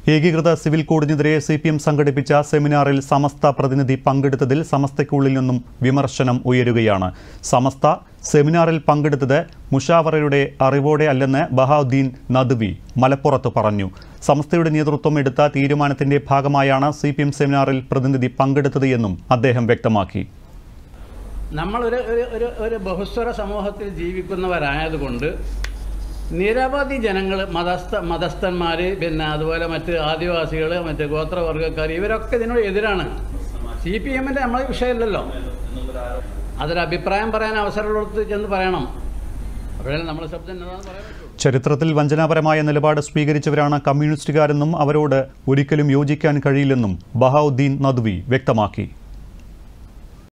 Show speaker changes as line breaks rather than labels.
ഏകീകൃത സിവിൽ കോഡിനെതിരെ C P M സംഘടിപ്പിച്ച സെമിനാറിൽ സമസ്ത പ്രതിനിധി പങ്കെടുത്തതിൽ സമസ്തയ്ക്കുള്ളിൽ നിന്നും വിമർശനം ഉയരുകയാണ് സമസ്ത സെമിനാറിൽ പങ്കെടുത്തത് മുഷാവറയുടെ അറിവോടെ അല്ലെന്ന് ബഹാവുദ്ദീൻ നദ്വി മലപ്പുറത്ത് പറഞ്ഞു സമസ്തയുടെ നേതൃത്വം എടുത്ത തീരുമാനത്തിന്റെ ഭാഗമായാണ് സി പി എം സെമിനാറിൽ പ്രതിനിധി പങ്കെടുത്തത് എന്നും അദ്ദേഹം വ്യക്തമാക്കി
നമ്മളൊരു ഒരു ഒരു ഒരു ബഹുസ്വര സമൂഹത്തിൽ ജീവിക്കുന്നവരായതുകൊണ്ട് നിരവധി ജനങ്ങൾ മതസ്ഥ മതസ്ഥന്മാർ പിന്നെ അതുപോലെ മറ്റ് ആദിവാസികൾ മറ്റ് ഗോത്രവർഗ്ഗക്കാർ ഇവരൊക്കെ ഇതിനോട് എതിരാണ് സി പി എമ്മിൻ്റെ നമ്മളെ വിഷയമല്ലല്ലോ അതൊരു അഭിപ്രായം പറയാൻ അവസരമുള്ളടത്ത് ചെന്ന് പറയണം അപ്പോഴേ നമ്മൾ ശബ്ദം എന്നതാന്ന് പറയാൻ പറ്റുള്ളൂ
ചരിത്രത്തിൽ വഞ്ചനാപരമായ നിലപാട് സ്വീകരിച്ചവരാണ് കമ്മ്യൂണിസ്റ്റുകാരെന്നും അവരോട് ഒരിക്കലും യോജിക്കാൻ കഴിയില്ലെന്നും ബഹാവുദ്ദീൻ നദ്വി വ്യക്തമാക്കി